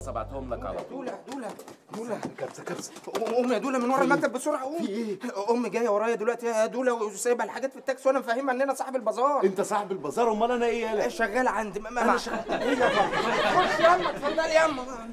ابعتهم لك على طول دوله دوله دوله كبسه كبسه قوم يا دوله من ورا المكتب بسرعه قوم في ايه امي جايه ورايا دلوقتي يا دوله وسايبه الحاجات في التاكسي وانا مفهمها ان انا صاحب البازار انت صاحب البازار امال انا ايه يالا شغال عندي ما انا ما شغال ايه يا بابا خش يلا اتفضلي يا اما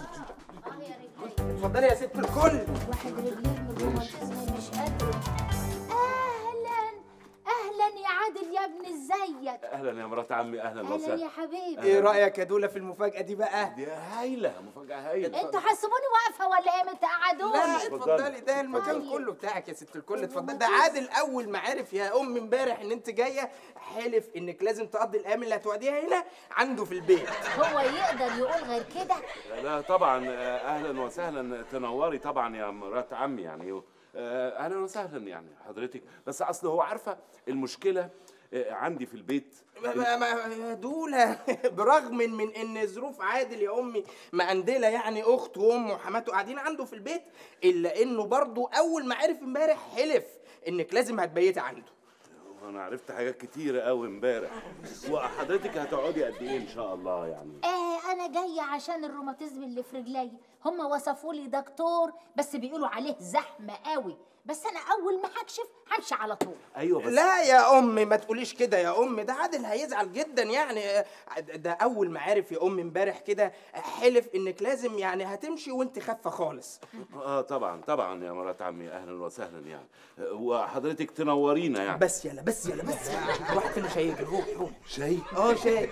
اتفضلي يا ست الكل واحد رجليه من الروماتيزم مش قادر اهلا اهلا يا عادل يا ابن ازيك اهلا يا مرات عمي اهلا اهلا يا وسهلا حبيبي ايه رايك يا دوله في المفاجاه دي بقى دي هايله مفاجاه هايله انتوا حسبوني واقفه ولا ايه لا متقعدوني اتفضلي ده المكان طيب. كله بتاعك يا ست الكل اتفضلي ده عادل اول ما عرف يا ام امبارح ان انت جايه حلف انك لازم تقضي الايام اللي هتقعديها هنا عنده في البيت هو يقدر يقول غير كده لا طبعا آه، اهلا وسهلا تنوري طبعا يا مرات عمي يعني آه، اهلا وسهلا يعني حضرتك بس اصل هو عارفه المشكله آه، عندي في البيت ما ما ما يا دوله برغم من, من ان ظروف عادل يا امي مقندله يعني اخته وامه وحماته قاعدين عنده في البيت الا انه برضه اول ما عرف امبارح حلف انك لازم هتبيتي عنده انا عرفت حاجات كتيره قوي امبارح وحضرتك هتقعدي قد ايه ان شاء الله يعني آه انا جايه عشان الروماتيزم اللي في رجلي هم وصفوا لي دكتور بس بيقولوا عليه زحمه قوي بس انا اول ما هكشف همشي على طول ايوه بس لا يا امي ما تقوليش كده يا امي ده عادل هيزعل جدا يعني ده اول ما عرف يا امي امبارح كده حلف انك لازم يعني هتمشي وانت خافه خالص اه طبعا طبعا يا مرات عمي اهلا وسهلا يعني آه، وحضرتك تنورينا يعني بس يلا بس يلا بس الواحد فينا شاي يجي روح روح شاي اه شاي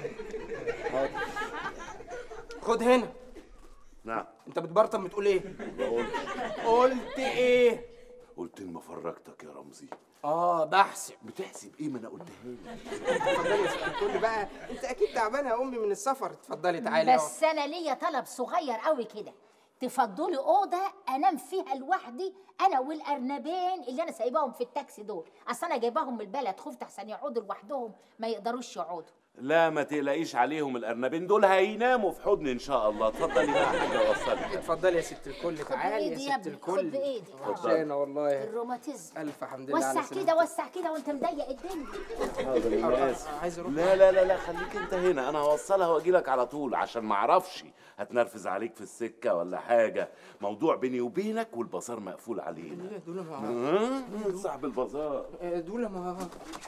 خد هنا نعم انت بتبرطم بتقول ايه بقول قلت ايه قلت لما فرجتك يا رمزي اه بحسب بتحسب ايه ما انا قلتها لك اتفضلي يا ست الكل بقى انت اكيد تعبانه يا امي من السفر اتفضلي تعالي اهو. بس انا ليا طلب صغير قوي كده تفضلي اوضه انام فيها لوحدي انا والارنبين اللي انا سايباهم في التاكسي دول اصل انا جايباهم من البلد خفت احسن يقعدوا لوحدهم ما يقدروش يقعدوا لا ما تقلقيش عليهم الارنبين دول هيناموا في حضن ان شاء الله اتفضلي بقى يا حاجه وصلي اتفضلي يا ست الكل تعالي بإيدي يا يا ست ابني، الكل خد بإيدي. عشانة والله الروماتيزم الف حمد لله على وسع سلامتك كده وسع كده وانت مضيق الدنيا حاضر يا ناس عايز اروح لا لا لا لا خليك انت هنا انا هوصلها واجي لك على طول عشان ما اعرفش هتنرفز عليك في السكه ولا حاجه موضوع بيني وبينك والبازار مقفول علينا يا دولة ما ها؟ صاحب البازار يا دولة ما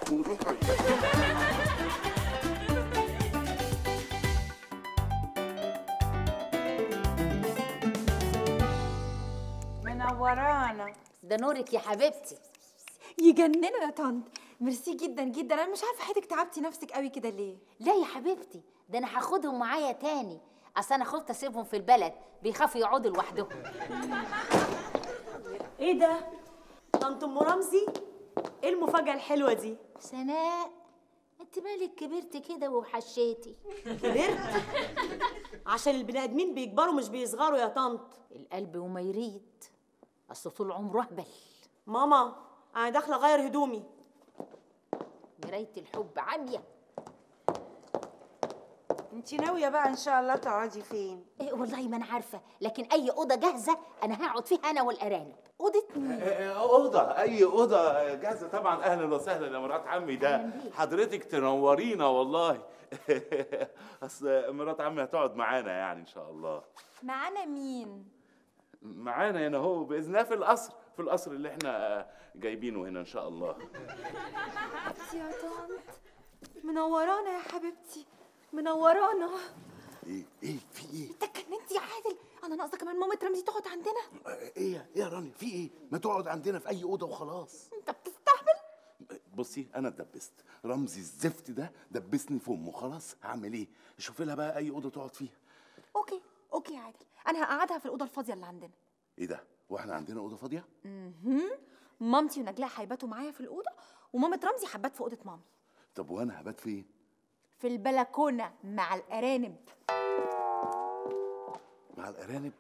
منورانا ده نورك يا حبيبتي يجننوا يا طنط ميرسي جدا جدا انا مش عارفه حضرتك تعبتي نفسك قوي كده ليه لا يا حبيبتي ده انا هاخدهم معايا تاني اصل انا خفت اسيبهم في البلد بيخافوا يقعدوا لوحدهم ايه ده طنط ام رمزي ايه المفاجاه الحلوه دي سناء انت مالك كبرتي كده وحشيتي كبرت عشان البني ادمين بيكبروا مش بيصغروا يا طنط القلب وما يريد اصل طول عمره اهبل ماما انا داخله اغير هدومي مرايه الحب عاميه انت ناويه بقى ان شاء الله تقعدي فين إيه والله ما انا عارفه لكن اي اوضه جاهزه انا هقعد فيها انا والارانب اوضه مين اوضه اي اوضه جاهزه طبعا اهلا وسهلا يا مرات عمي ده حضرتك تنورينا والله اصل مرات عمي هتقعد معانا يعني ان شاء الله معانا مين معانا هنا هو باذن الله في القصر في القصر اللي احنا جايبينه هنا ان شاء الله حبيبتي يا طنط منورانا يا حبيبتي منورانا ايه ايه في ايه انت اتجننت يا عادل انا ناقصه كمان مامة رمزي تقعد عندنا ايه يا- ايه يا رانيا في ايه ما تقعد عندنا في اي اوضه وخلاص انت بتستهبل بصي انا اتدبست رمزي الزفت ده دبسني في امه خلاص هعمل ايه شوفي لها بقى اي اوضه تقعد فيها اوكي اوكي يا عادل انا هقعدها في الاوضه الفاضيه اللي عندنا ايه ده واحنا عندنا اوضه فاضيه مامتي ونجلاء هيباتوا معايا في الاوضه ومامة رمزي هتبات في اوضه مامي طب وانا هبات فين في البلكونه مع الارانب مع الارانب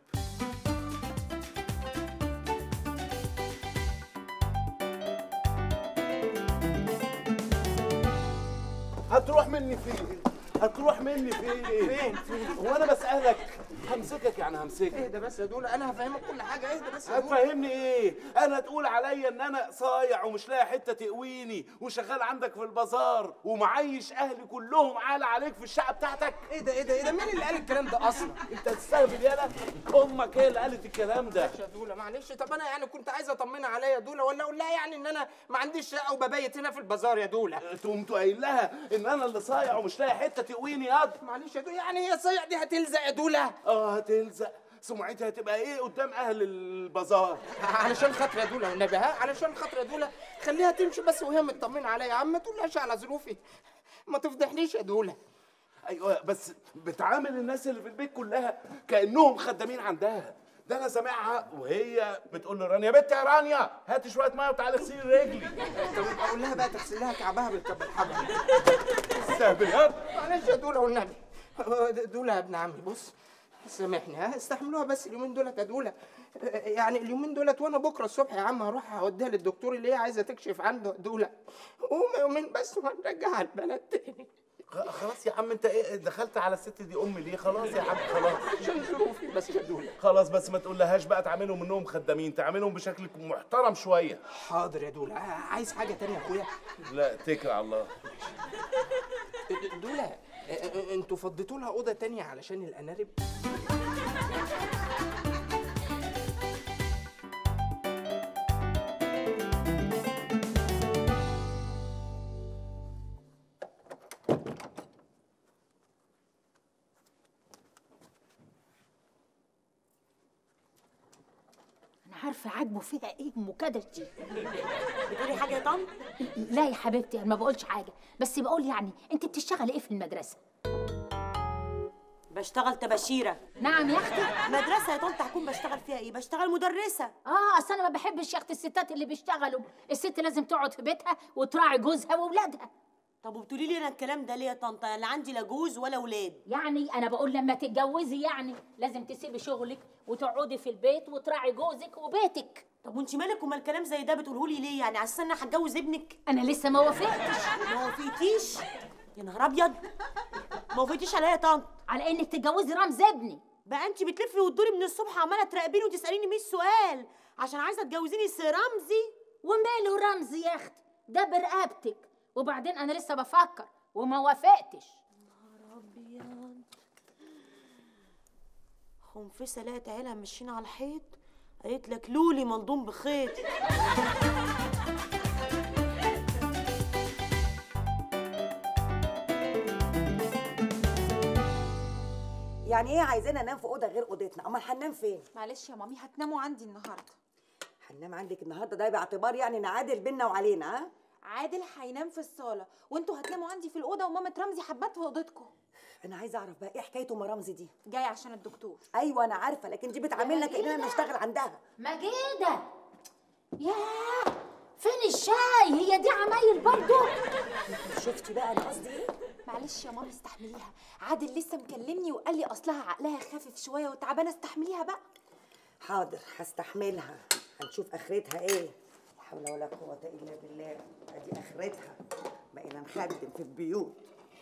هتروح مني فين هتروح مني فين فين فين هو انا بسالك همسكك يعني همسكك اهدى بس يا دولا انا هفهمك كل حاجه اهدى بس يا دولا هتفهمني ايه انا تقول عليا ان انا صايع ومش لاقي حته تقويني وشغال عندك في البازار ومعيش اهلي كلهم عالة عليك في الشقه بتاعتك ايه ده ايه ده ايه ده مين اللي قال الكلام ده اصلا انت تستهبل يالا امك هي اللي قالت الكلام ده يا دولا معلش طب انا يعني كنت عايز اطمنها عليا يا دولا ولا اقول لها يعني ان انا ما عنديش شقه وببيت هنا في البازار يا دولا تقوم قايل لها ان انا اللي صايع ومش لاقي حته تقويني ياض معلش يا دولا يعني هي صيع دي هتلزق يا دولا اه هتلزق سمعتها هتبقى ايه قدام اهل البازار علشان خاطر يا دولا والنبي ها علشان خاطر يا دولا خليها تمشي بس وهي مطمنه عليا يا عم ما تقولهاش على ظروفي ما تفضحنيش يا دولا ايوه بس بتعامل الناس اللي في البيت كلها كانهم خدامين عندها ده انا سامعها وهي بتقول لرانيا يا بنت يا رانيا هاتي شويه ميه وتعالي اغسلي رجلي طب يبقى اقول لها بقى تغسل لها كعبها بالكب بالحبل استهبل ياض معلش يا دولا والنبي دولا يا ابن عمي بص سامحني ها استحملوها بس اليومين دولت يا دولا يعني اليومين دولت وانا بكره الصبح يا عم هروح اوديها للدكتور اللي هي عايزه تكشف عنده يا دولا قوم يومين بس وهنرجعها البلد تاني خ- خلاص يا عم انت ايه دخلت على الست دي امي ليه خلاص يا عم خلاص عشان ظروفي بس يا دولا خلاص بس ما تقولهاش بقى تعاملهم انهم خدامين تعاملهم بشكل محترم شويه حاضر يا دولا عايز حاجه تانية يا اخويا لا اتكل على الله دولا انتوا فضيتوا لها اوضه تانية علشان الانارب انا عارفه عاجبه فيها ايه المكادش دي بتقولي حاجه يا طن لا يا حبيبتي انا ما بقولش حاجه بس بقول يعني انت بتشتغلي ايه في المدرسه بشتغل تباشيره نعم يا اختي مدرسه يا طنط هكون بشتغل فيها ايه بشتغل مدرسه اه اصل انا ما بحبش يا اختي الستات اللي بيشتغلوا الست لازم تقعد في بيتها وتراعي جوزها واولادها طب وبتقولي لي انا الكلام ده ليه يا طنط انا لا عندي لا جوز ولا ولاد يعني انا بقول لما تتجوزي يعني لازم تسيبي شغلك وتقعدي في البيت وتراعي جوزك وبيتك طب وانت مالك ومال كلام زي ده بتقوله لي ليه يعني على اساس ان انا هتجوز ابنك انا لسه ما وافقتش ما وافقتيش يا نهار ابيض ما وافقتيش عليا يا طنط على انك تتجوزي رمز ابني بقى انت بتلفي وتدوري من الصبح عماله تراقبيني وتساليني 100 سؤال عشان عايزه تجوزيني سي رمزي وماله رمز يا اختي ده برقبتك وبعدين انا لسه بفكر وما وافقتش ابيض خنفسه لقت عيالها ماشيين على الحيط قالت لك لولي ملضوم بخيط يعني ايه عايزانا انام في اوضه غير اوضتنا امال هننام فين معلش يا مامي هتناموا عندي النهارده هننام عندك النهارده ده باعتبار يعني نعادل بينا وعلينا ها عادل هينام في الصاله وانتوا هتناموا عندي في الاوضه ومامة رمزي حبات في اوضتكم انا عايزه اعرف بقى ايه حكايه ام رمزي دي جاي عشان الدكتور ايوه انا عارفه لكن دي بتعاملنا كاننا نشتغل عندها مجيدة ياه فين الشاي هي دي عمايل برضو شفتي بقى انا قصدي ايه معلش يا مامي استحمليها عادل لسه مكلمني وقال لي اصلها عقلها خافف شويه وتعبانه استحمليها بقى حاضر هستحملها هنشوف اخرتها ايه لا حول ولا قوه الا بالله ادي اخرتها بقينا نخدم في البيوت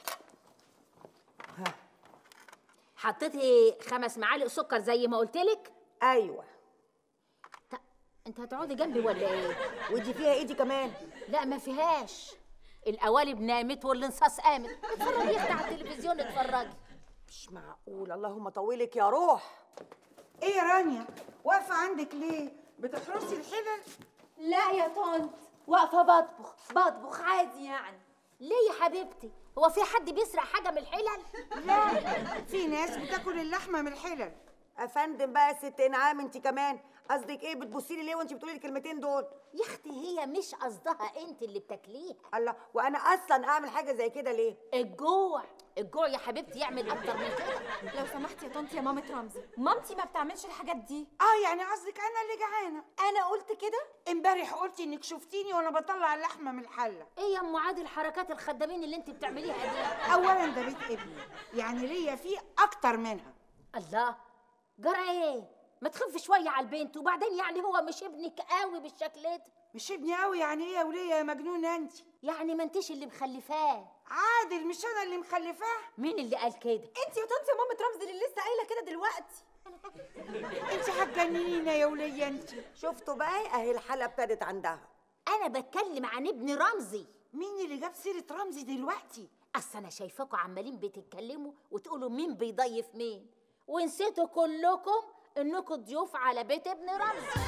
حطيتي خمس معالق سكر زي ما قلت لك ايوه انت هتقعدي جنبي ولا ايه ودي فيها ايدي كمان لا ما فيهاش القوالب نامت والانصاص قامت اتفرجي يا اختي على التلفزيون اتفرجي مش معقول اللهم طولك يا روح ايه يا رانيا واقفه عندك ليه بتحرسي الحلل لا يا طنط واقفه بطبخ بطبخ عادي يعني ليه يا حبيبتي هو في حد بيسرق حاجه من الحلل لا في ناس بتاكل اللحمه من الحلل افندم بقى يا ست انعام انت كمان قصدك ايه بتبصي لي ليه وانت بتقولي الكلمتين دول يا اختي هي مش قصدها انت اللي بتاكليها الله وانا اصلا اعمل حاجه زي كده ليه الجوع الجوع يا حبيبتي يعمل اكتر من كده لو سمحتي يا طنط يا مامة رمزي مامتي ما بتعملش الحاجات دي اه يعني قصدك انا اللي جعانه انا قلت كده امبارح قلتي انك شفتيني وانا بطلع اللحمه من الحله ايه يا ام عادل حركات الخدامين اللي انت بتعمليها دي اولا ده بيت ابني يعني ليا فيه اكتر منها الله جرى ايه ما تخف شويه على البنت وبعدين يعني هو مش ابنك قوي بالشكل ده مش ابني قوي يعني ايه يا وليه يا مجنونه انت يعني ما انتش اللي مخلفاه عادل مش انا اللي مخلفاه مين اللي قال كده انت يا طنط يا مامة رمزي اللي لسه قايله كده دلوقتي انت هتجننينا يا وليه انت شفتوا بقى اهي الحلقه ابتدت عندها انا بتكلم عن ابن رمزي مين اللي جاب سيره رمزي دلوقتي اصل انا شايفاكم عمالين بتتكلموا وتقولوا مين بيضيف مين ونسيتوا كلكم انكم ضيوف على بيت ابن رمزي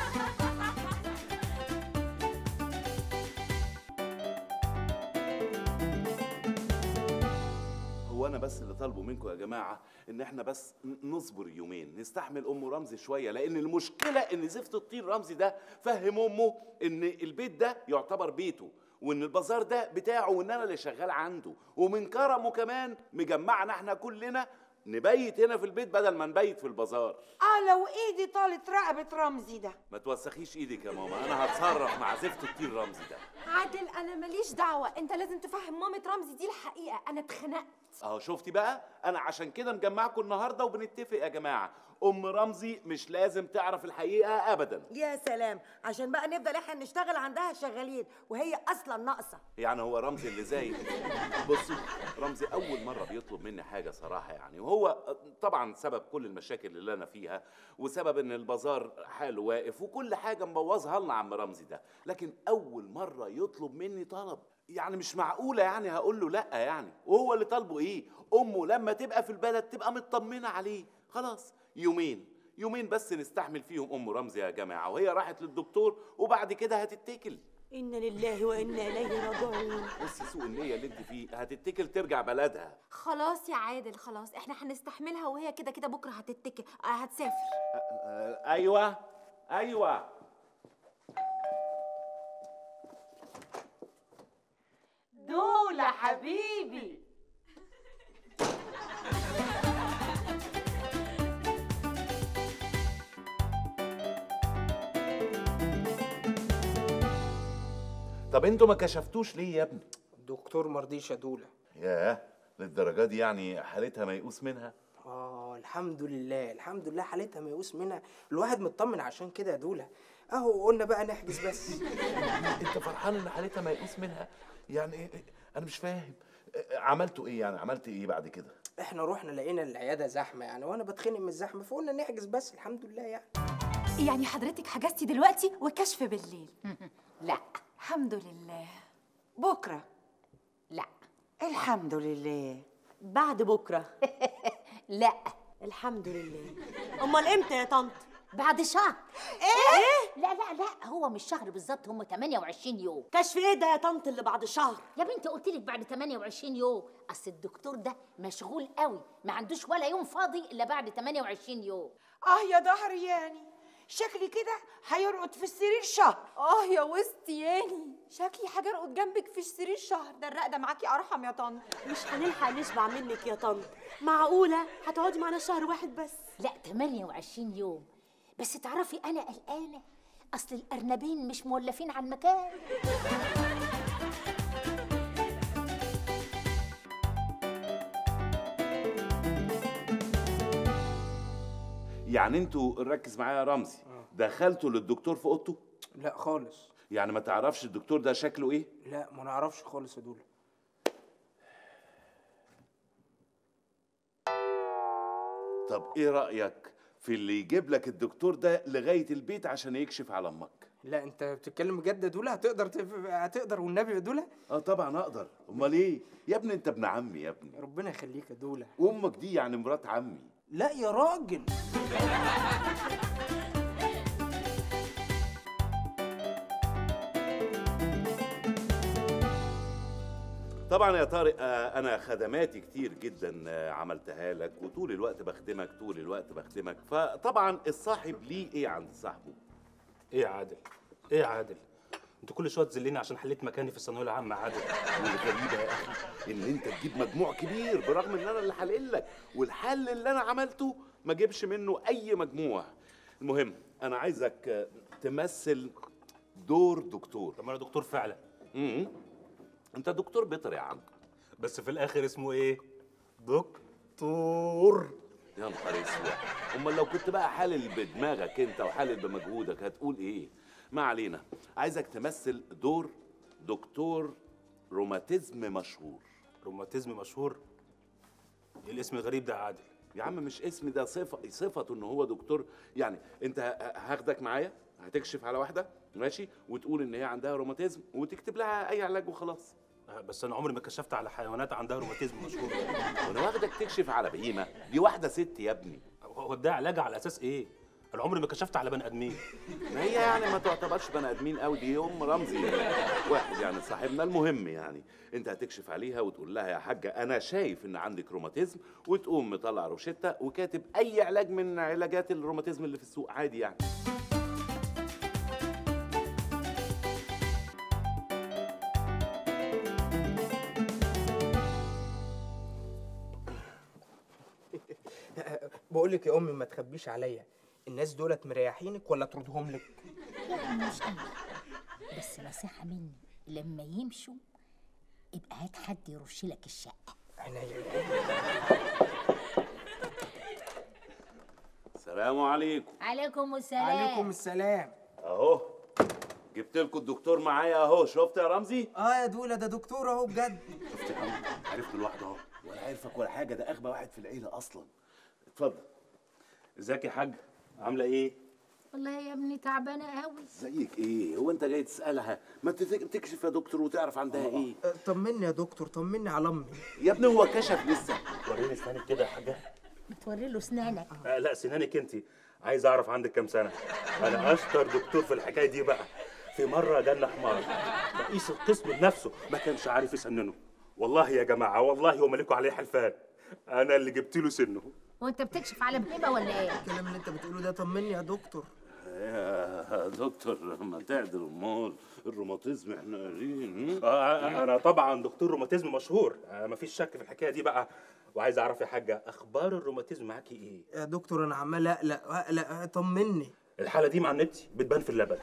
هو انا بس اللي طالبه منكم يا جماعه ان احنا بس ن- نصبر يومين نستحمل ام رمزي شويه لان المشكله ان زفت الطين رمزي ده فهم امه ان البيت ده يعتبر بيته وان البازار ده بتاعه وان انا اللي شغال عنده ومن كرمه كمان مجمعنا احنا كلنا نبيت هنا في البيت بدل ما نبيت في البازار اه لو ايدي طالت رقبه رمزي ده ما توسخيش ايدك يا ماما انا هتصرف مع زفت الطين رمزي ده عادل انا ماليش دعوه انت لازم تفهم مامة رمزي دي الحقيقه انا اتخنقت اهو شفتي بقى انا عشان كده مجمعكم النهارده وبنتفق يا جماعه ام رمزي مش لازم تعرف الحقيقه ابدا يا سلام عشان بقى نفضل احنا نشتغل عندها شغالين وهي اصلا ناقصه يعني هو رمزي اللي زي بصي رمزي اول مره بيطلب مني حاجه صراحه يعني وهو طبعا سبب كل المشاكل اللي انا فيها وسبب ان البازار حاله واقف وكل حاجه مبوظها لنا عم رمزي ده لكن اول مره يطلب مني طلب يعني مش معقوله يعني هقول له لا يعني وهو اللي طالبه ايه امه لما تبقى في البلد تبقى مطمنه عليه خلاص يومين يومين بس نستحمل فيهم ام رمزي يا جماعه وهي راحت للدكتور وبعد كده هتتكل انا لله وانا اليه راجعون بصي سوء النية اللي انت فيه هتتكل ترجع بلدها خلاص يا عادل خلاص احنا هنستحملها وهي كده كده بكره هتتكل آه، هتسافر آه، ايوه ايوه دول حبيبي طب انتوا ما كشفتوش ليه يا ابني الدكتور مرضيش يا دوله ياه للدرجه دي يعني حالتها ميؤوس منها اه الحمد لله الحمد لله حالتها ميؤوس منها الواحد مطمن عشان كده يا دوله اهو قلنا بقى نحجز بس انت فرحان ان حالتها ميؤوس منها يعني إيه- إيه؟ انا مش فاهم آه، عملتوا ايه يعني عملت ايه بعد كده احنا رحنا لقينا العياده زحمه يعني وانا بتخنق من الزحمه فقلنا نحجز بس الحمد لله يعني يعني حضرتك حجزتي دلوقتي والكشف بالليل لا الحمد لله بكره لا الحمد لله بعد بكره لا الحمد لله امال امتى يا طنط بعد شهر ايه لا لا لا هو مش شهر بالظبط هم 28 يوم كشف ايه ده يا طنط اللي بعد شهر يا بنتي قلت لك بعد 28 يوم اصل الدكتور ده مشغول قوي ما عندوش ولا يوم فاضي الا بعد 28 يوم اه يا ظهري يعني شكلي كده هيرقد في السرير شهر اه يا وسطياني شكلي حاجه ارقد جنبك في السرير شهر ده الرقده معاكي ارحم يا طنط مش هنلحق نشبع منك يا طنط معقوله هتقعدي معانا شهر واحد بس لا 28 يوم بس تعرفي انا قلقانه اصل الارنبين مش مولفين على المكان يعني انتوا ركز معايا يا رمزي دخلتوا للدكتور في اوضته لا خالص يعني ما تعرفش الدكتور ده شكله ايه لا ما نعرفش خالص يا دوله طب ايه رايك في اللي يجيب لك الدكتور ده لغايه البيت عشان يكشف على امك لا انت بتتكلم بجد يا دوله هتقدر تف... هتقدر والنبي يا دوله اه طبعا اقدر امال ايه يا ابني انت ابن عمي يا ابني ربنا يخليك يا دوله وامك دي يعني مرات عمي لا يا راجل طبعا يا طارق آه، انا خدماتي كتير جدا آه، عملتها لك وطول الوقت بخدمك طول الوقت بخدمك فطبعا الصاحب ليه ايه عند صاحبه ايه يا عادل ايه يا عادل انت كل شويه تذلني عشان حليت مكاني في الثانويه العامه يا عادل والغريبه يا اخي ان انت تجيب مجموع كبير برغم ان انا اللي حلل لك والحل اللي انا عملته ما جيبش منه اي مجموع المهم انا عايزك آه، تمثل دور دكتور طب ما انا دكتور فعلا امم انت دكتور بيطري يا عم بس في الاخر اسمه ايه دكتور يا نهار اسود امال لو كنت بقى حالل بدماغك انت وحالل بمجهودك هتقول ايه ما علينا عايزك تمثل دور دكتور روماتيزم مشهور روماتيزم مشهور ايه الاسم الغريب ده يا عادل يا عم مش اسم ده صفة صفته ان هو دكتور يعني انت ه- هاخدك معايا هتكشف على واحدة ماشي وتقول ان هي عندها روماتيزم وتكتب لها اي علاج وخلاص آه، بس انا عمري ما كشفت على حيوانات عندها روماتيزم مشهور وانا واخدك تكشف على بهيمة دي واحدة ست يا ابني هو ده علاج على اساس ايه انا عمري ما كشفت على بني ادمين ما هي يعني ما تعتبرش بني ادمين قوي دي ام رمزي واحد يعني صاحبنا المهم يعني انت هتكشف عليها وتقول لها يا حاجه انا شايف ان عندك روماتيزم وتقوم مطلع روشته وكاتب اي علاج من علاجات الروماتيزم اللي في السوق عادي يعني بقول لك يا امي ما تخبيش عليا الناس دولت مريحينك ولا تردهم لك يعني مش قوي بس نصيحة مني لما يمشوا يبقى هات حد يرش لك الشقة عينيا السلام عليكم عليكم السلام عليكم السلام اهو جبت لكم الدكتور معايا اهو شفت يا رمزي اه يا دوله ده دكتور اهو بجد شفت يا عم عرفت لوحده اهو ولا عارفك ولا حاجه ده اغبى واحد في العيله اصلا اتفضل ازيك يا حاج عامله ايه والله يا ابني تعبانة قوي زيك ايه هو انت جاي تسالها ما انت تك- تكشف يا دكتور وتعرف عندها ايه آه، طمني يا دكتور طمني على امي يا ابني هو كشف لسه وريني اسنانك كده يا حاجه بتوري له اسنانك آه لا سنانك انت عايز اعرف عندك كام سنه انا اشطر دكتور في الحكايه دي بقى في مره جالنا حمار رئيس القسم بنفسه ما كانش عارف يسننه والله يا جماعه والله وما لكم عليه حلفان انا اللي جبت له سنه وانت بتكشف على بهيمة ولا ايه الكلام اللي انت بتقوله ده طمني يا دكتور يا دكتور ما تعدل امال الروماتيزم احنا قايلين آه انا طبعا دكتور روماتيزم مشهور آه مفيش شك في الحكايه دي بقى وعايز اعرف يا حاجه اخبار الروماتيزم معاكي ايه يا دكتور انا عمال اقلق اقلق طمني الحاله دي مع النت بتبان في اللبن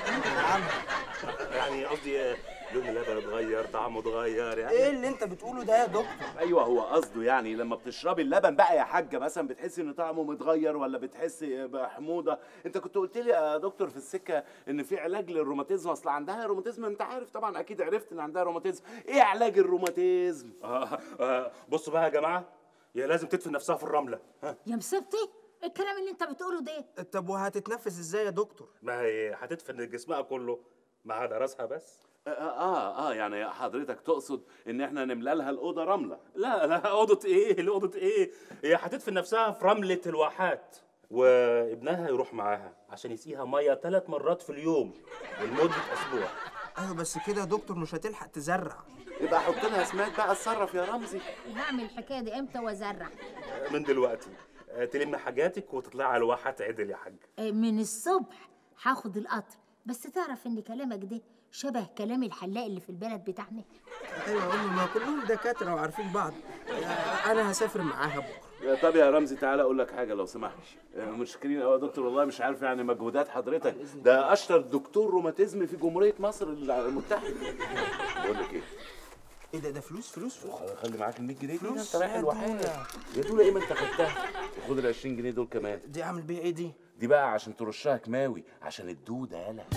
يعني قصدي آه، لون اللبن اتغير طعمه اتغير يعني ايه اللي انت بتقوله ده يا دكتور ايوه هو قصده يعني لما بتشربي اللبن بقى يا حاجه مثلا بتحسي ان طعمه متغير ولا بتحسي بحموضه انت كنت قلت لي يا دكتور في السكه ان في علاج للروماتيزم اصل عندها روماتيزم انت عارف طبعا اكيد عرفت ان عندها روماتيزم ايه علاج الروماتيزم آه آه بصوا بقى يا جماعه هي لازم تدفن نفسها في الرمله ها يا مصيبتي الكلام اللي انت بتقوله ده طب وهتتنفس ازاي يا دكتور ما هي هتدفن جسمها كله ما عدا راسها بس اه اه, آه يعني حضرتك تقصد ان احنا نملى لها الاوضه رمله لا لا اوضه ايه اوضه ايه هي هتدفن نفسها في رمله الواحات وابنها يروح معاها عشان يسقيها ميه ثلاث مرات في اليوم لمده اسبوع ايوه بس كده يا دكتور مش هتلحق تزرع يبقى حط لها اسماك بقى اتصرف يا رمزي هعمل الحكاية دي امتى وازرع من دلوقتي آه، تلم حاجاتك وتطلعي على الواحات عدل يا حاج آه، من الصبح هاخد القطر بس تعرف ان كلامك ده شبه كلام الحلاق اللي في البلد بتاعنا ايوه يا امي ما كلهم دكاتره وعارفين بعض آه، انا هسافر معاها بكره يا طب يا رمزي تعالى اقول لك حاجه لو سمحت آه، مشكلين قوي يا دكتور والله مش عارف يعني مجهودات حضرتك ده اشطر دكتور روماتيزم في جمهوريه مصر المتحده بقول لك ايه ايه ده ده فلوس فلوس فلوس خلي معاك ال 100 جنيه دي فلوس انت رايح يا الواحات دولة. يا دولا ايه ما انت خدتها وخد ال 20 جنيه دول كمان دي اعمل بيها ايه دي دي بقى عشان ترشها كماوي عشان الدوده يالا